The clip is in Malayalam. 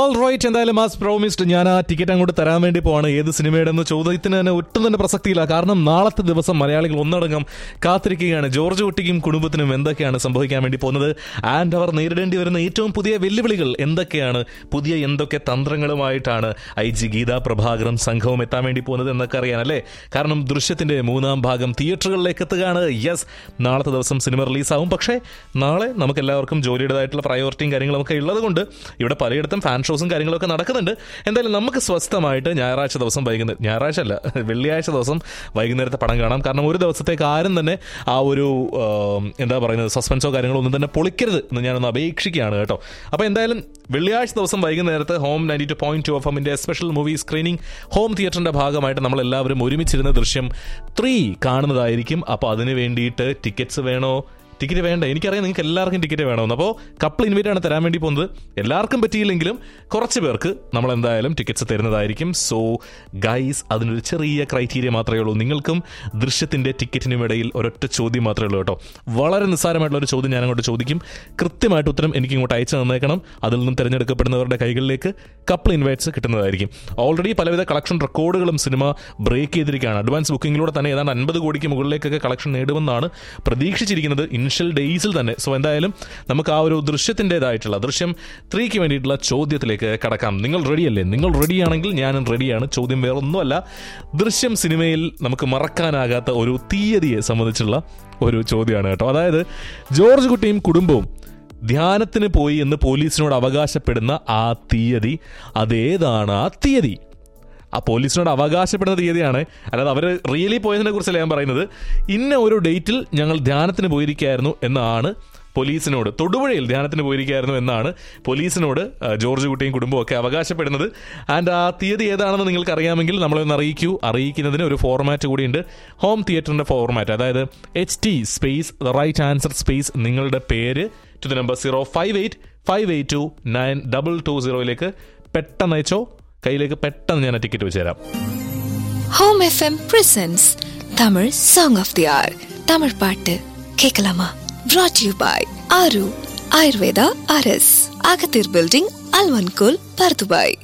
ഓൾ റൈറ്റ് എന്തായാലും ആസ് പ്രോമിസ്ഡ് ഞാൻ ആ ടിക്കറ്റ് അങ്ങോട്ട് തരാൻ വേണ്ടി പോവാണ് ഏത് സിനിമയുടെ എന്ന് ചോദ്യത്തിന് തന്നെ ഒട്ടും തന്നെ പ്രസക്തിയില്ല കാരണം നാളത്തെ ദിവസം മലയാളികൾ ഒന്നടങ്കം കാത്തിരിക്കുകയാണ് ജോർജ് കുട്ടിക്കും കുടുംബത്തിനും എന്തൊക്കെയാണ് സംഭവിക്കാൻ വേണ്ടി പോകുന്നത് ആൻഡ് അവർ നേരിടേണ്ടി വരുന്ന ഏറ്റവും പുതിയ വെല്ലുവിളികൾ എന്തൊക്കെയാണ് പുതിയ എന്തൊക്കെ തന്ത്രങ്ങളുമായിട്ടാണ് ഐ ജി ഗീതാ പ്രഭാകറും സംഘവും എത്താൻ വേണ്ടി പോകുന്നത് എന്നൊക്കെ അറിയാനല്ലേ കാരണം ദൃശ്യത്തിന്റെ മൂന്നാം ഭാഗം തിയേറ്ററുകളിലേക്ക് എത്തുകയാണ് യെസ് നാളത്തെ ദിവസം സിനിമ റിലീസാവും പക്ഷേ നാളെ നമുക്ക് എല്ലാവർക്കും ജോലിയുടേതായിട്ടുള്ള പ്രയോറിറ്റിയും കാര്യങ്ങളൊക്കെ ഉള്ളത് കൊണ്ട് ഇവിടെ പലയിടത്തും ഫാൻ ഷോസും കാര്യങ്ങളൊക്കെ നടക്കുന്നുണ്ട് എന്തായാലും നമുക്ക് സ്വസ്ഥമായിട്ട് ഞായറാഴ്ച ദിവസം വൈകുന്നേരം ഞായറാഴ്ച അല്ല വെള്ളിയാഴ്ച ദിവസം വൈകുന്നേരത്തെ പടം കാണാം കാരണം ഒരു ദിവസത്തേക്ക് ആരും തന്നെ ആ ഒരു ആ, എന്താ പറയുന്നത് സസ്പെൻസോ കാര്യങ്ങളോ ഒന്നും തന്നെ പൊളിക്കരുത് എന്ന് ഞാനൊന്ന് അപേക്ഷിക്കുകയാണ് കേട്ടോ അപ്പോൾ എന്തായാലും വെള്ളിയാഴ്ച ദിവസം വൈകുന്നേരത്ത് home ninety two point two F എമ്മിൻ്റെ സ്പെഷ്യൽ മൂവി സ്ക്രീനിങ് ഹോം തിയേറ്ററിൻ്റെ ഭാഗമായിട്ട് നമ്മൾ എല്ലാവരും ഒരുമിച്ചിരുന്ന ദൃശ്യം ത്രീ കാണുന്നതായിരിക്കും അപ്പോൾ അതിന് വേണ്ടിയിട്ട് ടിക്കറ്റ്സ് വേണോ ടിക്കറ്റ് വേണ്ട എനിക്കറിയാം നിങ്ങൾക്ക് എല്ലാവർക്കും ടിക്കറ്റ് വേണമെന്ന് അപ്പോൾ കപ്പിൾ ഇൻവൈറ്റ് ആണ് തരാൻ വേണ്ടി പോകുന്നത് എല്ലാവർക്കും പറ്റിയില്ലെങ്കിലും കുറച്ച് പേർക്ക് നമ്മൾ എന്തായാലും ടിക്കറ്റ്സ് തരുന്നതായിരിക്കും സോ ഗൈസ് അതിനൊരു ചെറിയ ക്രൈറ്റീരിയ മാത്രമേ ഉള്ളൂ നിങ്ങൾക്കും ദൃശ്യത്തിൻ്റെ ടിക്കറ്റിനും ഇടയിൽ ഒരൊറ്റ ചോദ്യം മാത്രമേ ഉള്ളൂ കേട്ടോ വളരെ നിസ്സാരമായിട്ടുള്ള ഒരു ചോദ്യം ഞാൻ അങ്ങോട്ട് ചോദിക്കും കൃത്യമായിട്ട് ഉത്തരം എനിക്ക് ഇങ്ങോട്ട് അയച്ചു തന്നേക്കണം അതിൽ നിന്നും തിരഞ്ഞെടുക്കപ്പെടുന്നവരുടെ കൈകളിലേക്ക് കപ്പിൾ ഇൻവൈറ്റ്സ് കിട്ടുന്നതായിരിക്കും ഓൾറെഡി പലവിധ കളക്ഷൻ റെക്കോർഡുകളും സിനിമ ബ്രേക്ക് ചെയ്തിരിക്കുകയാണ് അഡ്വാൻസ് ബുക്കിങ്ങിലൂടെ തന്നെ ഏതാണ്ട് അൻപത് കോടിക്ക് മുകളിലേക്കൊക്കെ കളക്ഷൻ നേടുമെന്നാണ് പ്രതീക്ഷിച്ചിരിക്കുന്നത് ഇനിഷ്യൽ ഡേയ്സിൽ തന്നെ സോ എന്തായാലും നമുക്ക് ആ ഒരു ദൃശ്യത്തിൻ്റെതായിട്ടുള്ള ദൃശ്യം ത്രീക്ക് വേണ്ടിയിട്ടുള്ള ചോദ്യത്തിലേക്ക് കടക്കാം നിങ്ങൾ റെഡിയല്ലേ നിങ്ങൾ റെഡിയാണെങ്കിൽ ഞാനും റെഡിയാണ് ചോദ്യം വേറൊന്നുമല്ല ദൃശ്യം സിനിമയിൽ നമുക്ക് മറക്കാനാകാത്ത ഒരു തീയതിയെ സംബന്ധിച്ചുള്ള ഒരു ചോദ്യമാണ് കേട്ടോ അതായത് ജോർജ് കുട്ടിയും കുടുംബവും ധ്യാനത്തിന് പോയി എന്ന് പോലീസിനോട് അവകാശപ്പെടുന്ന ആ തീയതി അതേതാണ് ആ തീയതി ആ പോലീസിനോട് അവകാശപ്പെടുന്ന തീയതിയാണ് അല്ലാതെ അവർ റിയലി പോയതിനെ കുറിച്ചല്ല ഞാൻ പറയുന്നത് ഇന്ന ഒരു ഡേറ്റിൽ ഞങ്ങൾ ധ്യാനത്തിന് പോയിരിക്കുകയായിരുന്നു എന്നാണ് പോലീസിനോട് തൊടുപുഴയിൽ ധ്യാനത്തിന് പോയിരിക്കുകയായിരുന്നു എന്നാണ് പോലീസിനോട് ആ, ജോർജ് കുട്ടിയും കുടുംബവും ഒക്കെ അവകാശപ്പെടുന്നത് ആൻഡ് ആ തീയതി ഏതാണെന്ന് നിങ്ങൾക്ക് അറിയാമെങ്കിൽ നമ്മളെ ഒന്ന് അറിയിക്കൂ അറിയിക്കുന്നതിന് ഒരു ഫോർമാറ്റ് കൂടിയുണ്ട് ഹോം തിയേറ്ററിന്റെ ഫോർമാറ്റ് അതായത് H T space write answer space നിങ്ങളുടെ പേര് to the number zero five eight five eight two nine double two സീറോയിലേക്ക് പെട്ടെന്ന് അയച്ചോ കയ്യിലേക്ക് പെട്ടെന്ന് ഞാൻ ആ ടിക്കറ്റ് വെച്ച് തരാം home FM presents Tamil song of the year Tamil பாட்டு கேட்கலாமா brought யூ பாய் ஆரு ஆயுர்வேதா அரஸ் அகத்தீர் பில்டிங் அல்வன்கோல் பர்துபாய்